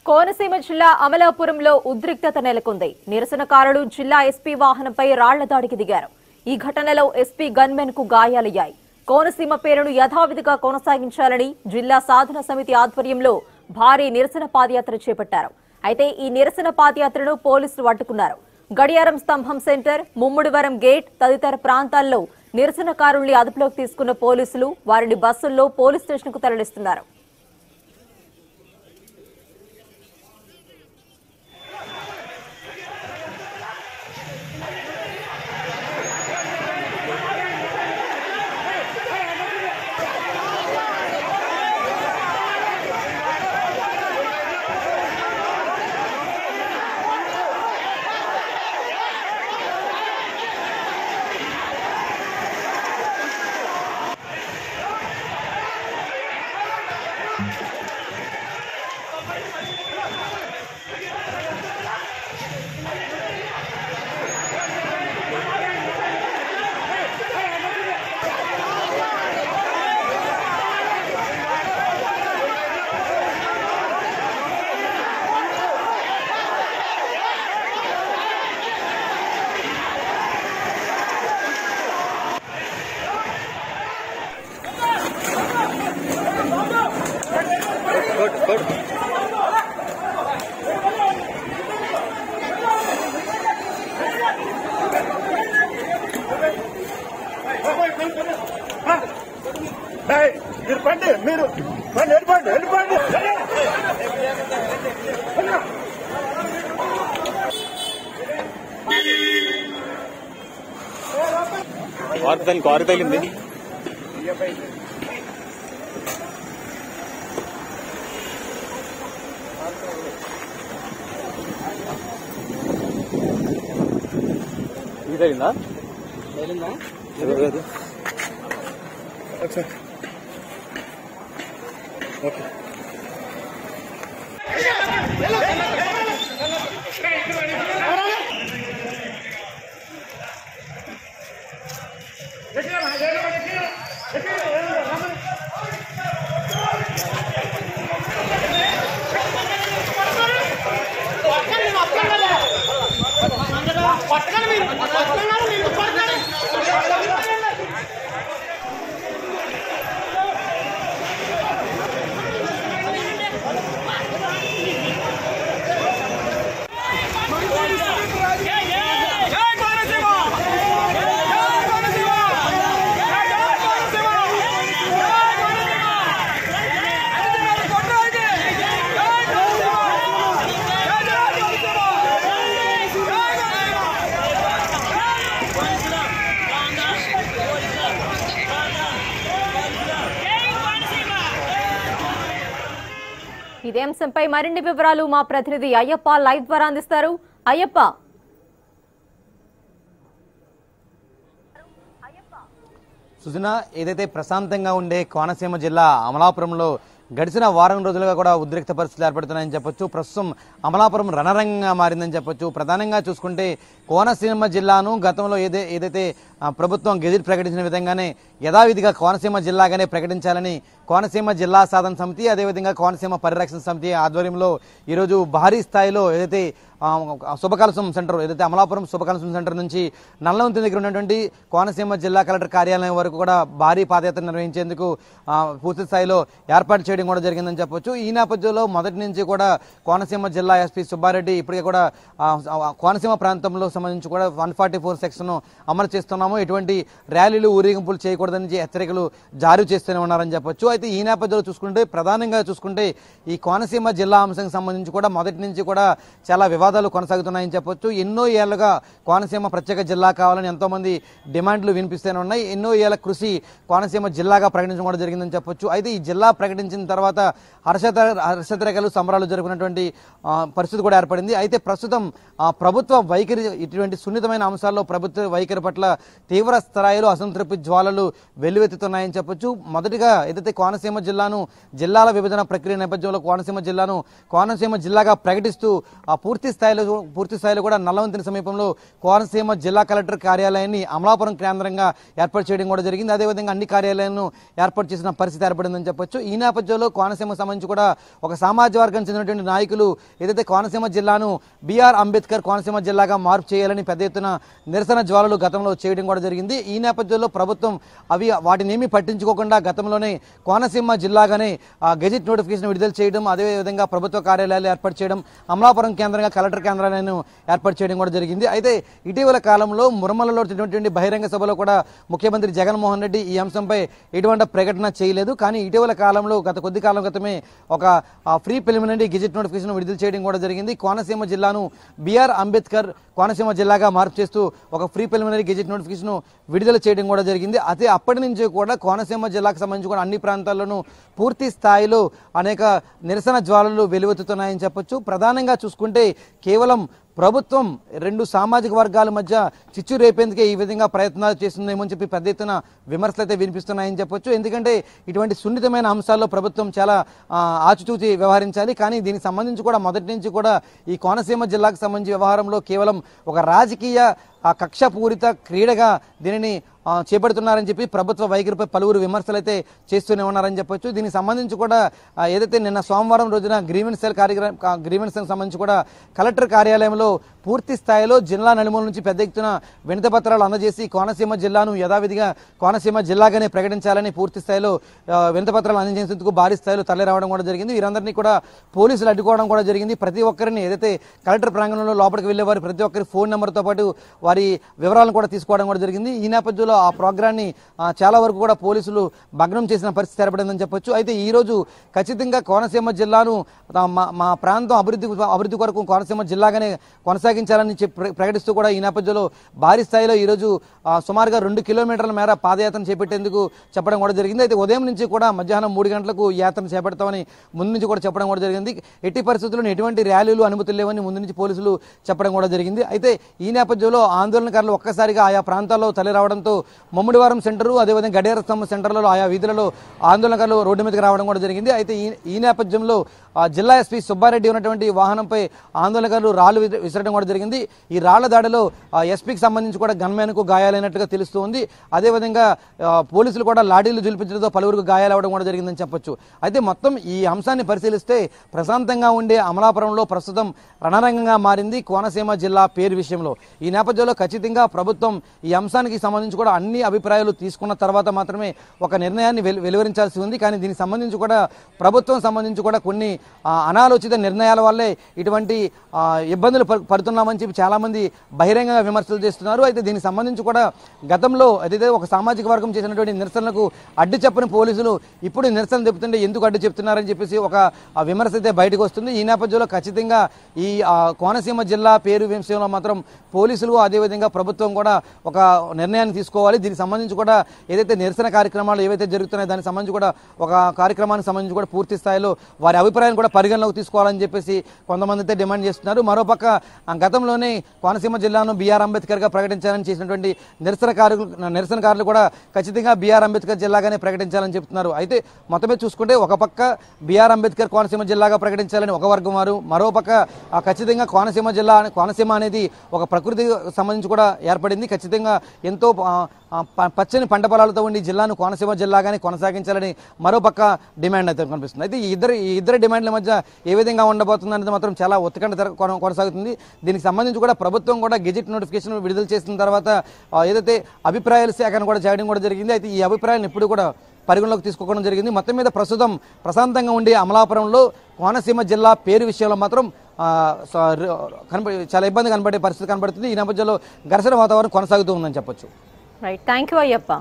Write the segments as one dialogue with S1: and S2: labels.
S1: కోనసీమ జిల్లా అమలాపురంలో ఉద్రిక్తత నెలకొంది నిరసనకారులు జిల్లా ఎస్పీ వాహనంపై రాళ్ల దాడికి దిగారు ఈ ఘటనలో ఎస్పీ గన్మెన్ కు గాయాలయ్యాయి కోనసీమ పేరును యథావిధిగా కొనసాగించాలని జిల్లా సాధన సమితి ఆధ్వర్యంలో భారీ నిరసన పాదయాత్ర చేపట్టారు అయితే ఈ నిరసన పాదయాత్రను పోలీసులు అడ్డుకున్నారు గడియారం స్తంభం సెంటర్ ముమ్ముడివరం గేట్ తదితర ప్రాంతాల్లో నిరసనకారుల్ని అదుపులోకి తీసుకున్న పోలీసులు వారిని బస్సుల్లో పోలీస్ స్టేషన్కు తరలిస్తున్నారు
S2: ఏయ్, మీరు పండి మీరు పండి వెళ్ళిపోండి వెళ్ళిపోండి
S3: కారు తగిలి కారు తగిలింది ఇది తగిలిందా ఏదో లేదు.
S2: ఒకసారి ఓకే
S1: ఇదే అంశంపై మరిన్ని వివరాలు మా ప్రతినిధి అయ్యప్ప లైవ్ ద్వారా అందిస్తారు అయ్యప్ప
S4: సుజన ఏదైతే ప్రశాంతంగా ఉండే కోనసీమ జిల్లా అమలాపురంలో గడిచిన వారం రోజులుగా కూడా ఉద్రిక్త పరిస్థితులు ఏర్పడుతున్నాయని చెప్పొచ్చు ప్రస్తుతం అమలాపురం రణరంగంగా మారిందని చెప్పొచ్చు ప్రధానంగా చూసుకుంటే కోనసీమ జిల్లాను గతంలో ఏదే ఏదైతే ఆ, ప్రభుత్వం గెజిట్ ప్రకటించిన విధంగానే యథావిధిగా కోనసీమ జిల్లాగానే ప్రకటించాలని కోనసీమ జిల్లా సాధన సమితి అదేవిధంగా కోనసీమ పరిరక్షణ సమితి ఆధ్వర్యంలో ఈరోజు భారీ స్థాయిలో ఏదైతే ఆ, శుభకలసం సెంటర్ ఏదైతే అమలాపురం శుభకలసం సెంటర్ నుంచి నల్లవంతి దగ్గర ఉన్నటువంటి కోనసీమ జిల్లా కలెక్టర్ కార్యాలయం వరకు కూడా భారీ పాదయాత్ర నిర్వహించేందుకు ఆ, పూర్తి స్థాయిలో ఏర్పాటు చేయడం కూడా జరిగిందని చెప్పొచ్చు ఈ నేపథ్యంలో మొదటి నుంచి కూడా కోనసీమ జిల్లా ఎస్పీ సుబ్బారెడ్డి ఇప్పటికే కూడా ఆ, ఆ, కోనసీమ ప్రాంతంలో సంబంధించి కూడా వన్ ఫార్టీ ఫోర్ సెక్షన్ అమలు చేస్తున్నాము ఎటువంటి ర్యాలీలు ఊరేగింపులు చేయకూడదని హెచ్చరికలు జారీ చేస్తూనే ఉన్నారని చెప్పొచ్చు అయితే ఈ నేపథ్యంలో చూసుకుంటే ప్రధానంగా చూసుకుంటే ఈ కోనసీమ జిల్లా అంశానికి సంబంధించి కూడా మొదటి నుంచి కూడా చాలా వివాదాలు కొనసాగుతున్నాయని చెప్పొచ్చు ఎన్నో ఏళ్లుగా కోనసీమ ప్రత్యేక జిల్లా కావాలని ఎంతో మంది డిమాండ్లు వినిపిస్తూనే ఉన్నాయి ఎన్నో ఏళ్ల కృషి కోనసీమ జిల్లాగా ప్రకటించడం కూడా జరిగిందని చెప్పొచ్చు అయితే ఈ జిల్లా ప్రకటించిన తర్వాత హర్షత హర్షతరేఖలు సంబరాలు జరుపుకున్నటువంటి ఆ, పరిస్థితి కూడా ఏర్పడింది అయితే ప్రస్తుతం ఆ, ప్రభుత్వ వైఖరి ఇటువంటి సున్నితమైన అంశాల్లో ప్రభుత్వ వైఖరి పట్ల తీవ్ర స్థాయిలో అసంతృప్తి జ్వాలలు వెల్లువెత్తుతున్నాయని చెప్పొచ్చు మొదటిగా ఏదైతే కోనసీమ జిల్లాను జిల్లాల విభజన ప్రక్రియ నేపథ్యంలో కోనసీమ జిల్లాను కోనసీమ జిల్లాగా ప్రకటిస్తూ ఆ పూర్తి స్థాయిలో పూర్తి స్థాయిలో కూడా నల్లవంతిని సమీపంలో కోనసీమ జిల్లా కలెక్టర్ కార్యాలయాన్ని అమలాపురం కేంద్రంగా ఏర్పాటు చేయడం కూడా జరిగింది అదేవిధంగా అన్ని కార్యాలయాలను ఏర్పాటు చేసిన పరిస్థితి ఏర్పడిందని చెప్పొచ్చు ఈ నేపథ్యంలో కోనసీమ సంబంధించి కూడా ఒక సామాజిక వర్గానికి చెందినటువంటి నాయకులు ఏదైతే కోనసీమ జిల్లాను బీఆర్ అంబేద్కర్ కోనసీమ జిల్లాగా మార్పు చేయాలని పెద్ద ఎత్తున నిరసన జ్వాలలు గతంలో చేయడం కూడా జరిగింది ఈ నేపథ్యంలో ప్రభుత్వం అవి వాటిని ఏమీ పట్టించుకోకుండా గతంలోనే కోనసీమ జిల్లాగానే ఆ, గెజిట్ నోటిఫికేషన్ విడుదల చేయడం అదేవిధంగా ప్రభుత్వ కార్యాలయాలు ఏర్పాటు చేయడం అమలాపురం కేంద్రంగా కలెక్టర్ కేంద్రాలను ఏర్పాటు చేయడం కూడా జరిగింది అయితే ఇటీవల కాలంలో మురమలలో జరిగినటువంటి బహిరంగ సభలో కూడా ముఖ్యమంత్రి జగన్మోహన్ రెడ్డి ఈ అంశంపై ఎటువంటి ప్రకటన చేయలేదు కానీ ఇటీవల కాలంలో గత కొద్ది కాలం క్రితమే ఒక ఫ్రీ ప్రిలిమినరీ గెజిట్ నోటిఫికేషన్ విడుదల చేయడం కూడా జరిగింది కోనసీమ జిల్లాను బిఆర్ అంబేద్కర్ కోనసీమ జిల్లాగా మార్పు చేస్తూ ఒక ఫ్రీ ప్రిలిమినరీ గెజిట్ నోటిఫికేషన్ విడుదల చేయడం కూడా జరిగింది అదే అప్పటి నుంచి కూడా కోనసీమ జిల్లాకు సంబంధించి కూడా అన్ని ప్రాంతాల్లోనూ పూర్తి స్థాయిలో అనేక నిరసన జ్వాలలు వెలువెత్తుతున్నాయని చెప్పొచ్చు ప్రధానంగా చూసుకుంటే కేవలం ప్రభుత్వం రెండు సామాజిక వర్గాల మధ్య చిచ్చు రేపేందుకే ఈ విధంగా ప్రయత్నాలు చేస్తుందేమో అని చెప్పి పెద్ద ఎత్తున విమర్శలు అయితే వినిపిస్తున్నాయని చెప్పొచ్చు ఎందుకంటే ఇటువంటి సున్నితమైన అంశాల్లో ప్రభుత్వం చాలా ఆ, ఆచితూచి వ్యవహరించాలి కానీ దీనికి సంబంధించి కూడా మొదటి నుంచి కూడా ఈ కోనసీమ జిల్లాకు సంబంధించి వ్యవహారంలో కేవలం ఒక రాజకీయ ఆ కక్షపూరిత క్రీడగా దీనిని ఆ, చేపడుతున్నారని చెప్పి ప్రభుత్వ వైఖరిపై పలువురు విమర్శలు అయితే చేస్తూనే ఉన్నారని చెప్పొచ్చు దీనికి సంబంధించి కూడా ఆ, ఏదైతే నిన్న సోమవారం రోజున గ్రీవెన్స్ సెల్ కార్యక్రమం గ్రీవెన్స్ సంబంధించి కూడా కలెక్టర్ కార్యాలయంలో పూర్తి స్థాయిలో జిల్లా నలుమూల నుంచి పెద్ద ఎత్తున వినతి పత్రాలు అందజేసి కోనసీమ జిల్లాను యథావిధిగా కోనసీమ జిల్లాగానే ప్రకటించాలని పూర్తి స్థాయిలో ఆ, వినతి పత్రాలు అందజేసేందుకు భారీ స్థాయిలో తరలి రావడం కూడా జరిగింది వీరందరినీ కూడా పోలీసులు అడ్డుకోవడం కూడా జరిగింది ప్రతి ఒక్కరిని ఏదైతే కలెక్టర్ ప్రాంగణంలో లోపలికి వెళ్లే వారి ప్రతి ఒక్కరి ఫోన్ నెంబర్తో పాటు వారి వివరాలను కూడా తీసుకోవడం కూడా జరిగింది ఈ నేపథ్యంలో ఆ ప్రోగ్రాన్ని ఆ, చాలా వరకు కూడా పోలీసులు భగ్నం చేసిన పరిస్థితి ఏర్పడిందని చెప్పొచ్చు అయితే ఈ రోజు ఖచ్చితంగా కోనసీమ జిల్లాను ఆ, మా మా ప్రాంతం అభివృద్ధి అభివృద్ధి కొరకు కోనసీమ జిల్లాగానే కొనసాగించాలని చెప్పి ప్ర- ప్రకటిస్తూ కూడా ఈ నేపథ్యంలో భారీ స్థాయిలో ఈ రోజు ఆ, సుమారుగా రెండు కిలోమీటర్ల మేర పాదయాత్ర చేపట్టేందుకు చెప్పడం కూడా జరిగింది అయితే ఉదయం నుంచి కూడా మధ్యాహ్నం మూడు గంటలకు ఈ యాత్ర చేపడతామని ముందు నుంచి కూడా చెప్పడం కూడా జరిగింది ఎట్టి పరిస్థితుల్లో ఎటువంటి ర్యాలీలు అనుమతులు లేవని ముందు నుంచి పోలీసులు చెప్పడం కూడా జరిగింది అయితే ఈ నేపథ్యంలో ఆందోళనకారులు ఒక్కసారిగా ఆయా ప్రాంతాల్లో తరలి రావడంతో ముమ్మడివారం సెంటరు అదేవిధంగా గడియార స్తంభం సెంటర్లలో ఆయా వీధులలో ఆందోళనకారులు రోడ్డు మీదకి రావడం కూడా జరిగింది అయితే ఈ ఈ నేపథ్యంలో ఆ, జిల్లా ఎస్పీ సుబ్బారెడ్డి ఉన్నటువంటి వాహనంపై ఆందోళనకారులు రాళ్లు విసి- విసరడం కూడా జరిగింది ఈ రాళ్ల దాడిలో ఆ, ఎస్పీకి సంబంధించి కూడా గన్మ్యాన్కు గాయాలైనట్టుగా తెలుస్తోంది అదేవిధంగా ఆ, పోలీసులు కూడా లాఠీలు జులిపించడంతో పలువురికి గాయాలవడం కూడా జరిగిందని చెప్పొచ్చు అయితే మొత్తం ఈ అంశాన్ని పరిశీలిస్తే ప్రశాంతంగా ఉండే అమలాపురంలో ప్రస్తుతం రణరంగంగా మారింది కోనసీమ జిల్లా పేరు విషయంలో ఈ నేపథ్యంలో ఖచ్చితంగా ప్రభుత్వం ఈ అంశానికి సంబంధించి కూడా అన్ని అభిప్రాయాలు తీసుకున్న తర్వాత మాత్రమే ఒక నిర్ణయాన్ని వెలు- వెలువరించాల్సి ఉంది కానీ దీనికి సంబంధించి కూడా ప్రభుత్వం సంబంధించి కూడా కొన్ని ఆ, అనాలోచిత నిర్ణయాల వల్లే ఇటువంటి ఆ, ఇబ్బందులు పడు- పడుతున్నామని చెప్పి చాలా మంది బహిరంగంగా విమర్శలు చేస్తున్నారు అయితే దీనికి సంబంధించి కూడా గతంలో అదైతే ఒక సామాజిక వర్గం చేసినటువంటి నిరసనలకు అడ్డు చెప్పని పోలీసులు ఇప్పుడు నిరసన చెబుతుంటే ఎందుకు అడ్డు చెప్తున్నారని చెప్పేసి ఒక ఆ, విమర్శ అయితే బయటకు వస్తుంది ఈ నేపథ్యంలో ఖచ్చితంగా ఈ ఆ, కోనసీమ జిల్లా పేరు విషయంలో మాత్రం పోలీసులు అదేవిధంగా ప్రభుత్వం కూడా ఒక నిర్ణయాన్ని తీసుకోవాలి దీనికి సంబంధించి కూడా ఏదైతే నిరసన కార్యక్రమాలు ఏవైతే జరుగుతున్నాయో దానికి సంబంధించి కూడా ఒక కార్యక్రమానికి సంబంధించి కూడా పూర్తి స్థాయిలో వారి అభిప్రాయాన్ని కూడా పరిగణలోకి తీసుకోవాలని చెప్పేసి కొంతమంది అయితే డిమాండ్ చేస్తున్నారు మరోపక్క ఆ, గతంలోనే కోనసీమ జిల్లాను బీఆర్ అంబేద్కర్గా ప్రకటించాలని చేసినటువంటి నిరసనకారులు నిరసనకారులు కూడా ఖచ్చితంగా బీఆర్ అంబేద్కర్ జిల్లాగానే ప్రకటించాలని చెప్తున్నారు అయితే మొత్తం మీద చూసుకుంటే ఒక పక్క బీఆర్ అంబేద్కర్ కోనసీమ జిల్లాగా ప్రకటించాలని ఒక వర్గం వారు మరోపక్క ఆ, ఖచ్చితంగా కోనసీమ జిల్లా కోనసీమ అనేది ఒక ప్రకృతి సంబంధించి కూడా ఏర్పడింది ఖచ్చితంగా ఎంతో ఆ, ఆ, ప- పచ్చని పంట పొలాలతో ఉండి ఈ జిల్లాను కోనసీమ జిల్లాగానే కొనసాగించాలని మరోపక్క డిమాండ్ అయితే కనిపిస్తుంది అయితే ఈ ఇద్దరు ఈ ఇద్దరు డిమాండ్ల మధ్య ఏ విధంగా ఉండబోతుంది అనేది మాత్రం చాలా ఉత్కంఠ తెర- కొన- కొనసాగుతుంది దీనికి సంబంధించి కూడా ప్రభుత్వం కూడా గెజిట్ నోటిఫికేషన్ విడుదల చేసిన తర్వాత ఆ, ఏదైతే అభిప్రాయాల సేకరణ కూడా చేయడం కూడా జరిగింది అయితే ఈ అభిప్రాయాలను ఇప్పుడు కూడా పరిగణలోకి తీసుకోవడం జరిగింది మొత్తం మీద ప్రస్తుతం ప్రశాంతంగా ఉండే అమలాపురంలో కోనసీమ జిల్లా పేరు విషయంలో మాత్రం ఆ, స- ర- కనబడి చాలా ఇబ్బంది కనబడే పరిస్థితి కనబడుతుంది ఈ నేపథ్యంలో ఘర్షణ వాతావరణం కొనసాగుతూ ఉందని చెప్పొచ్చు
S1: రైట్ థ్యాంక్ యూ అయ్యప్ప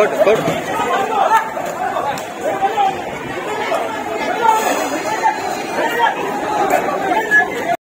S3: కొట్టు కొట్టు